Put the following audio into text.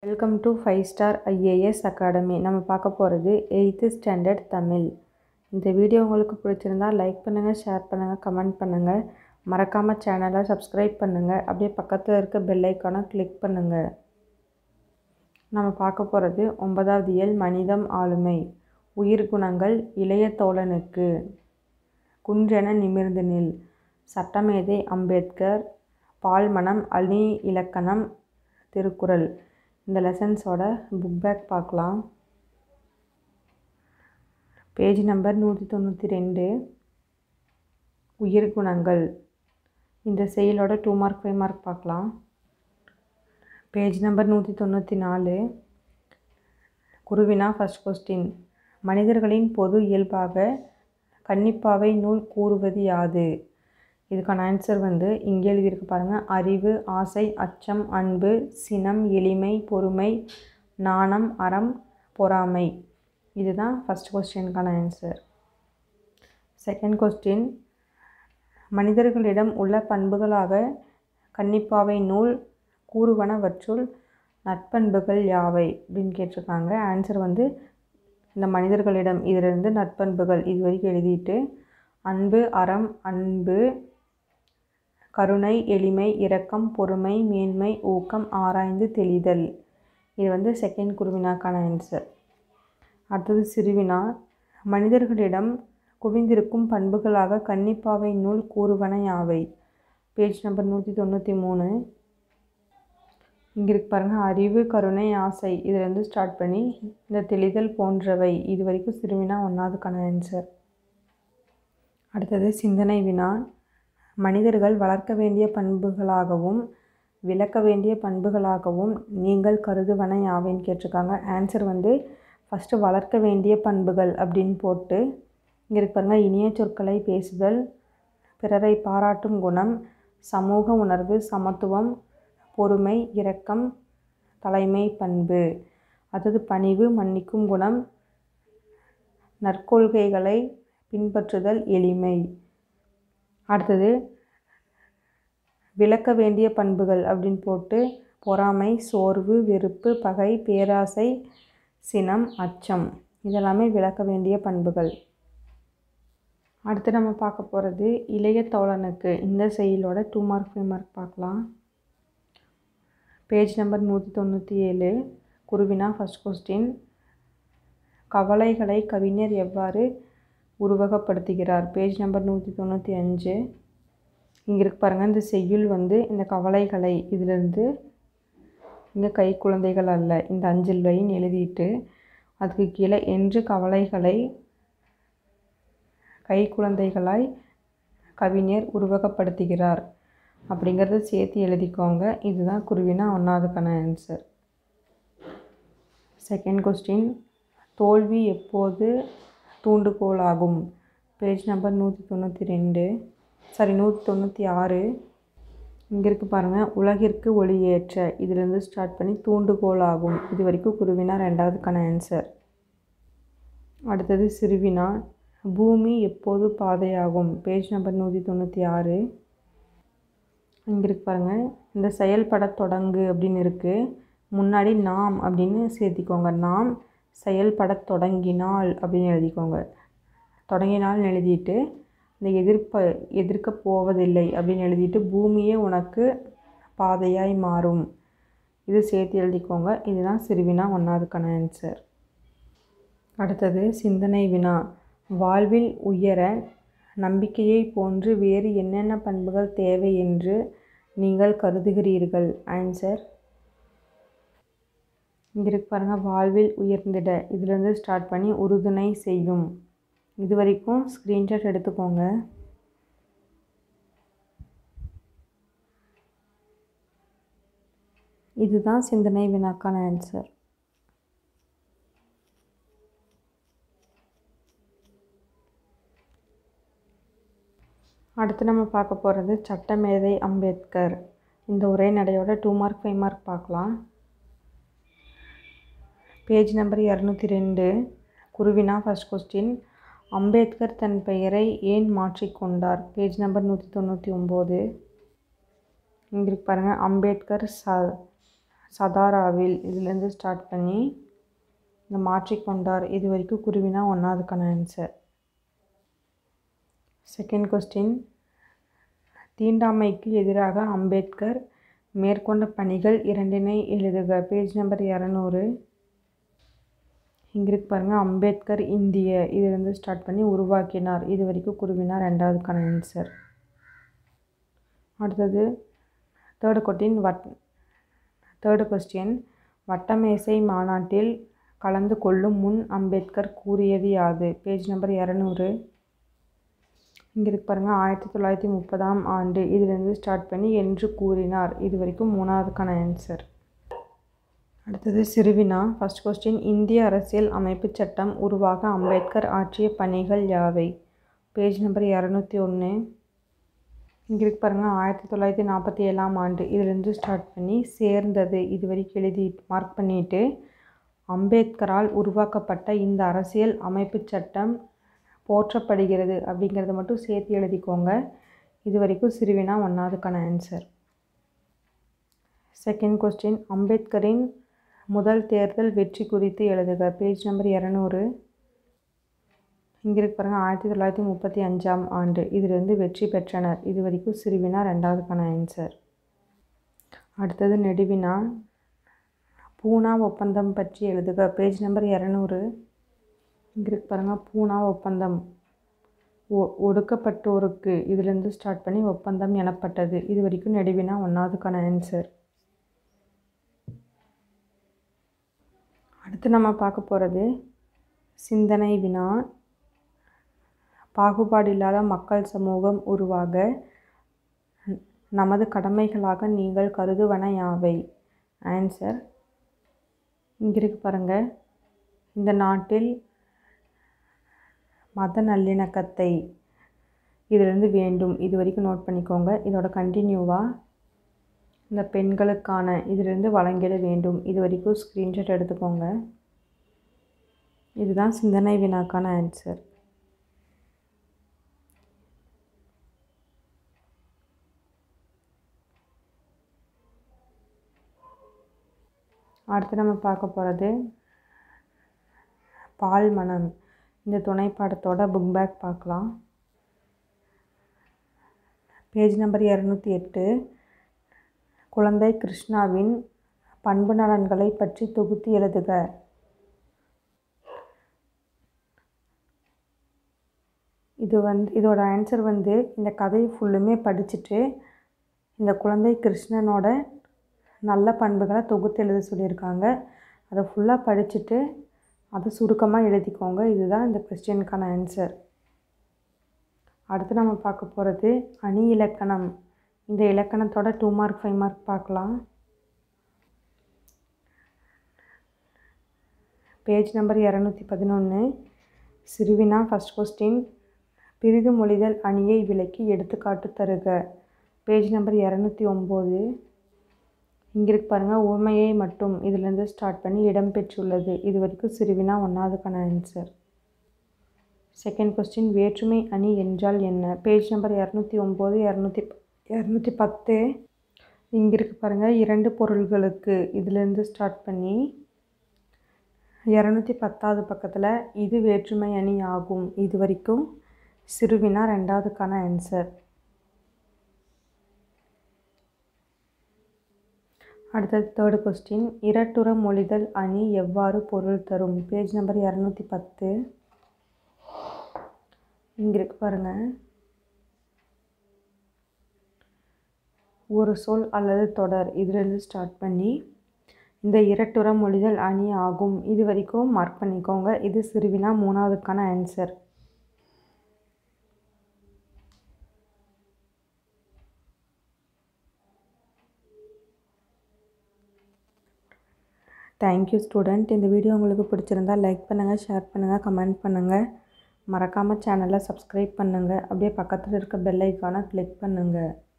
welcome to five star IAS academy நம்ம பார்க்க போகிறது எயித்து ஸ்டாண்டர்ட் தமிழ் இந்த வீடியோ உங்களுக்கு பிடிச்சிருந்தா லைக் பண்ணுங்கள் ஷேர் பண்ணுங்கள் கமெண்ட் பண்ணுங்கள் மறக்காமல் சேனலை சப்ஸ்கிரைப் பண்ணுங்கள் அப்படியே பக்கத்தில் இருக்க பெல் ஐக்கானை கிளிக் பண்ணுங்கள் நம்ம பார்க்க போகிறது ஒன்பதாவது இயல் மனிதம் ஆளுமை உயிர் குணங்கள் இளைய தோழனுக்கு குன்றென நிமிர்ந்து நில் சட்டமேதை அம்பேத்கர் பால்மனம் அணி இலக்கணம் திருக்குறள் இந்த லெசன்ஸோட புக் பேக் பார்க்கலாம் பேஜ் நம்பர் நூற்றி தொண்ணூற்றி ரெண்டு உயிர் குணங்கள் இந்த செயலோட டூ மார்க் ஃபைவ் மார்க் பார்க்கலாம் பேஜ் நம்பர் நூற்றி தொண்ணூற்றி நாலு குருவினா ஃபஸ்ட் கொஸ்டின் மனிதர்களின் பொது இயல்பாக கன்னிப்பாவை நூல் கூறுவது யாது இதுக்கான ஆன்சர் வந்து இங்கே எழுதியிருக்கு பாருங்கள் அறிவு ஆசை அச்சம் அன்பு சினம் எளிமை பொறுமை நாணம் அறம் பொறாமை இதுதான் ஃபஸ்ட் கொஸ்டினுக்கான ஆன்சர் செகண்ட் கொஸ்டின் மனிதர்களிடம் உள்ள பண்புகளாக கன்னிப்பாவை நூல் கூறுவனவற்றுள் நட்பண்புகள் யாவை அப்படின்னு கேட்டிருக்காங்க ஆன்சர் வந்து இந்த மனிதர்களிடம் இதிலிருந்து நட்பண்புகள் இது வரைக்கும் எழுதிட்டு அன்பு அறம் அன்பு கருணை எளிமை இரக்கம் பொறுமை மேன்மை ஊக்கம் ஆராய்ந்து தெளிதல் இது வந்து செகண்ட் குருவினாக்கான ஆன்சர் அடுத்தது சிறுவினா மனிதர்களிடம் குவிந்திருக்கும் பண்புகளாக கன்னிப்பாவை நூல் கூறுவன யாவை பேஜ் நம்பர் நூற்றி தொண்ணூற்றி மூணு இங்கே இருக்கு பாருங்கள் அறிவு கருணை ஆசை இதிலேருந்து ஸ்டார்ட் பண்ணி இந்த தெளிதல் போன்றவை இது வரைக்கும் சிறுவினா ஒன்றாவதுக்கான ஆன்சர் அடுத்தது சிந்தனை வினா மனிதர்கள் வளர்க்க வேண்டிய பண்புகளாகவும் விளக்க வேண்டிய பண்புகளாகவும் நீங்கள் கருதுவன யாவைன்னு கேட்டிருக்காங்க ஆன்சர் வந்து ஃபஸ்ட்டு வளர்க்க வேண்டிய பண்புகள் அப்படின்னு போட்டு இங்கே இருக்கு பாருங்க இனிய சொற்களை பேசுதல் பிறரை பாராட்டும் குணம் சமூக உணர்வு சமத்துவம் பொறுமை இரக்கம் தலைமை பண்பு அடுத்தது பணிவு மன்னிக்கும் குணம் நற்கொள்கைகளை பின்பற்றுதல் எளிமை அடுத்தது விளக்க வேண்டிய பண்புகள் அப்படின்னு போட்டு பொறாமை சோர்வு வெறுப்பு பகை பேராசை சினம் அச்சம் இதெல்லாமே விளக்க வேண்டிய பண்புகள் அடுத்து நம்ம பார்க்க போகிறது இளைய தோழனுக்கு இந்த செயலோட டூ மார்க் ஃபைவ் மார்க் பார்க்கலாம் பேஜ் நம்பர் நூற்றி தொண்ணூற்றி ஏழு குருவினா ஃபஸ்ட் கொஸ்டின் கவலைகளை கவிஞர் எவ்வாறு உருவகப்படுத்துகிறார் பேஜ் நம்பர் நூற்றி தொண்ணூற்றி அஞ்சு இங்கே இருக்கு பாருங்கள் இந்த செய்யுள் வந்து இந்த கவலைகளை இதிலிருந்து இங்கே கை குழந்தைகள் அல்ல இந்த அஞ்சல் லைன் எழுதிட்டு அதுக்கு கீழே என்று கவலைகளை கை குழந்தைகளாய் கவிஞர் உருவகப்படுத்துகிறார் அப்படிங்கிறத சேர்த்து எழுதிக்கோங்க இதுதான் குருவினா ஒன்றாவதுக்கான ஆன்சர் செகண்ட் கொஸ்டின் தோல்வி எப்போது தூண்டுகோலாகும் பேஜ் நம்பர் நூற்றி தொண்ணூற்றி ரெண்டு சாரி நூற்றி தொண்ணூற்றி ஆறு இங்கே இருக்குது பாருங்கள் உலகிற்கு ஒளியேற்ற இதிலேருந்து ஸ்டார்ட் பண்ணி தூண்டுகோலாகும் இது வரைக்கும் குருவினா ரெண்டாவதுக்கான ஆன்சர் அடுத்தது சிறுவினா பூமி எப்போது பாதையாகும் பேஜ் நம்பர் நூற்றி தொண்ணூற்றி ஆறு இங்கே இருக்கு பாருங்கள் இந்த செயல்பட தொடங்கு அப்படின்னு இருக்குது முன்னாடி நாம் அப்படின்னு சேர்த்திக்கோங்க நாம் செயல்பட தொடங்கினால் அப்படின்னு எழுதிக்கோங்க தொடங்கினால்னு எழுதிட்டு இந்த எதிர்ப்ப எதிர்க்க போவதில்லை அப்படின்னு எழுதிட்டு பூமியே உனக்கு பாதையாய் மாறும் இது சேர்த்து எழுதிக்கோங்க இதுதான் சிறுவினா ஒன்றாவதுக்கான ஆன்சர் அடுத்தது சிந்தனை வினா வாழ்வில் உயர நம்பிக்கையை போன்று வேறு என்னென்ன பண்புகள் தேவை என்று நீங்கள் கருதுகிறீர்கள் ஆன்சர் இங்கே இருக்கு பாருங்கள் வாழ்வில் உயர்ந்திட இதுலேருந்து ஸ்டார்ட் பண்ணி உறுதுணை செய்யும் இது வரைக்கும் ஸ்க்ரீன்ஷாட் எடுத்துக்கோங்க இதுதான் சிந்தனை வினாக்கான ஆன்சர் அடுத்து நம்ம பார்க்க போகிறது சட்டமேதை அம்பேத்கர் இந்த உரைநடையோட டூ மார்க் ஃபைவ் மார்க் பார்க்கலாம் பேஜ் நம்பர் இரநூத்தி ரெண்டு குருவினா ஃபஸ்ட் கொஸ்டின் அம்பேத்கர் தன் பெயரை ஏன் மாற்றிக்கொண்டார் பேஜ் நம்பர் நூற்றி தொண்ணூற்றி ஒம்பது இங்கே இருக்கு பாருங்கள் அம்பேத்கர் ச சதாராவில் இதுலேருந்து ஸ்டார்ட் பண்ணி இந்த மாற்றிக்கொண்டார் இது வரைக்கும் குருவினா ஒன்றாவதுக்கான ஆன்சர் செகண்ட் கொஸ்டின் தீண்டாமைக்கு எதிராக அம்பேத்கர் மேற்கொண்ட பணிகள் இரண்டினை எழுதுக பேஜ் நம்பர் இரநூறு இங்கே இருக்கு பாருங்கள் அம்பேத்கர் இந்திய இதுலேருந்து ஸ்டார்ட் பண்ணி உருவாக்கினார் இது வரைக்கும் குருவினார் ரெண்டாவதுக்கான ஆன்சர் அடுத்தது தேர்டு கொட்டின் வட் தேர்டு கொஸ்டின் வட்டமேசை மாநாட்டில் கலந்து கொள்ளும் முன் அம்பேத்கர் கூறியது யாது பேஜ் நம்பர் இரநூறு இங்கே இருக்கு பாருங்கள் ஆயிரத்தி தொள்ளாயிரத்தி முப்பதாம் ஆண்டு இதிலிருந்து ஸ்டார்ட் பண்ணி என்று கூறினார் இது வரைக்கும் மூணாவதுக்கான ஆன்சர் அடுத்தது சிறுவினா ஃபர்ஸ்ட் கொஸ்டின் இந்திய அரசியல் அமைப்பு சட்டம் உருவாக அம்பேத்கர் ஆற்றிய பணிகள் யாவை பேஜ் நம்பர் இரநூத்தி ஒன்று இங்கே இருக்கு பாருங்கள் ஆயிரத்தி தொள்ளாயிரத்தி நாற்பத்தி ஏழாம் ஆண்டு இதிலிருந்து ஸ்டார்ட் பண்ணி சேர்ந்தது இது வரைக்கும் எழுதி மார்க் பண்ணிவிட்டு அம்பேத்கரால் உருவாக்கப்பட்ட இந்த அரசியல் அமைப்பு சட்டம் போற்றப்படுகிறது அப்படிங்கிறத மட்டும் சேர்த்து எழுதிக்கோங்க இது வரைக்கும் சிறுவினா ஒன்றாவதுக்கான ஆன்சர் செகண்ட் கொஸ்டின் அம்பேத்கரின் முதல் தேர்தல் வெற்றி குறித்து எழுதுக பேஜ் நம்பர் இரநூறு இங்கே இருக்கு பாருங்கள் ஆயிரத்தி தொள்ளாயிரத்தி முப்பத்தி அஞ்சாம் ஆண்டு இதிலிருந்து வெற்றி பெற்றனர் இது வரைக்கும் சிறுவினா ரெண்டாவதுக்கான ஆன்சர் அடுத்தது நெடுவினா பூனா ஒப்பந்தம் பற்றி எழுதுக பேஜ் நம்பர் இரநூறு இங்கே இருக்கு பாருங்கள் பூனா ஒப்பந்தம் ஒ ஒடுக்கப்பட்டோருக்கு இதிலேருந்து ஸ்டார்ட் பண்ணி ஒப்பந்தம் எனப்பட்டது இது வரைக்கும் நெடுவினா ஒன்றாவதுக்கான ஆன்சர் அடுத்து நம்ம பார்க்க போகிறது சிந்தனை வினா பாகுபாடு இல்லாத மக்கள் சமூகம் உருவாக நமது கடமைகளாக நீங்கள் கருதுவன யாவை ஆன்சர் இங்கே இருக்கு பாருங்கள் இந்த நாட்டில் மத நல்லிணக்கத்தை இதிலிருந்து வேண்டும் இது வரைக்கும் நோட் பண்ணிக்கோங்க இதோட கண்டினியூவாக இந்த பெண்களுக்கான இதிலிருந்து வழங்கிட வேண்டும் இது வரைக்கும் ஸ்க்ரீன்ஷாட் எடுத்துக்கோங்க இதுதான் சிந்தனை வினாக்கான ஆன்சர் அடுத்து நம்ம பார்க்க போகிறது பால் மனம் இந்த துணை பாடத்தோட புக் பேக் பார்க்கலாம் பேஜ் நம்பர் இரநூத்தி எட்டு குழந்தை கிருஷ்ணாவின் பண்பு நலன்களை பற்றி தொகுத்து எழுதுக இது வந்து இதோட ஆன்சர் வந்து இந்த கதையை ஃபுல்லுமே படிச்சுட்டு இந்த குழந்தை கிருஷ்ணனோட நல்ல பண்புகளை தொகுத்து எழுத சொல்லியிருக்காங்க அதை ஃபுல்லாக படிச்சுட்டு அதை சுருக்கமாக எழுதிக்கோங்க இதுதான் இந்த கொஸ்டினுக்கான ஆன்சர் அடுத்து நம்ம பார்க்க போகிறது அணி இலக்கணம் இந்த இலக்கணத்தோட டூ மார்க் ஃபைவ் மார்க் பார்க்கலாம் பேஜ் நம்பர் இரநூத்தி பதினொன்று சிறுவினா ஃபஸ்ட் கொஸ்டின் பிரிது மொழிதல் அணியை விலக்கி எடுத்துக்காட்டு தருக பேஜ் நம்பர் இரநூத்தி ஒம்பது இங்கே இருக்கு பாருங்கள் உண்மையை மட்டும் இதிலேருந்து ஸ்டார்ட் பண்ணி இடம்பெற்றுள்ளது இது வரைக்கும் சிறுவினா ஒன்றாவதுக்கான ஆன்சர் செகண்ட் கொஸ்டின் வேற்றுமை அணி என்றால் என்ன பேஜ் நம்பர் இரநூத்தி ஒம்பது இரநூத்தி இரநூத்தி பத்து இங்கே இருக்கு பாருங்கள் இரண்டு பொருள்களுக்கு இதிலேருந்து ஸ்டார்ட் பண்ணி இரநூத்தி பத்தாவது பக்கத்தில் இது வேற்றுமை அணி ஆகும் இது வரைக்கும் சிறுவினா ரெண்டாவதுக்கான ஆன்சர் அடுத்தது தேர்டு கொஸ்டின் இரட்டுற மொழிதல் அணி எவ்வாறு பொருள் தரும் பேஜ் நம்பர் இரநூத்தி பத்து இங்கே இருக்கு பாருங்கள் ஒரு சொல் அல்லது தொடர் இதிலிருந்து ஸ்டார்ட் பண்ணி இந்த இரட்டுற மொழிதல் அணி ஆகும் இது வரைக்கும் மார்க் பண்ணிக்கோங்க இது சிறுவினா மூணாவதுக்கான ஆன்சர் தேங்க்யூ ஸ்டூடெண்ட் இந்த வீடியோ உங்களுக்கு பிடிச்சிருந்தா லைக் பண்ணுங்கள் ஷேர் பண்ணுங்கள் கமெண்ட் பண்ணுங்கள் மறக்காமல் சேனலை சப்ஸ்கிரைப் பண்ணுங்கள் அப்படியே பக்கத்தில் இருக்க பெல் ஐக்கானை கிளிக் பண்ணுங்கள்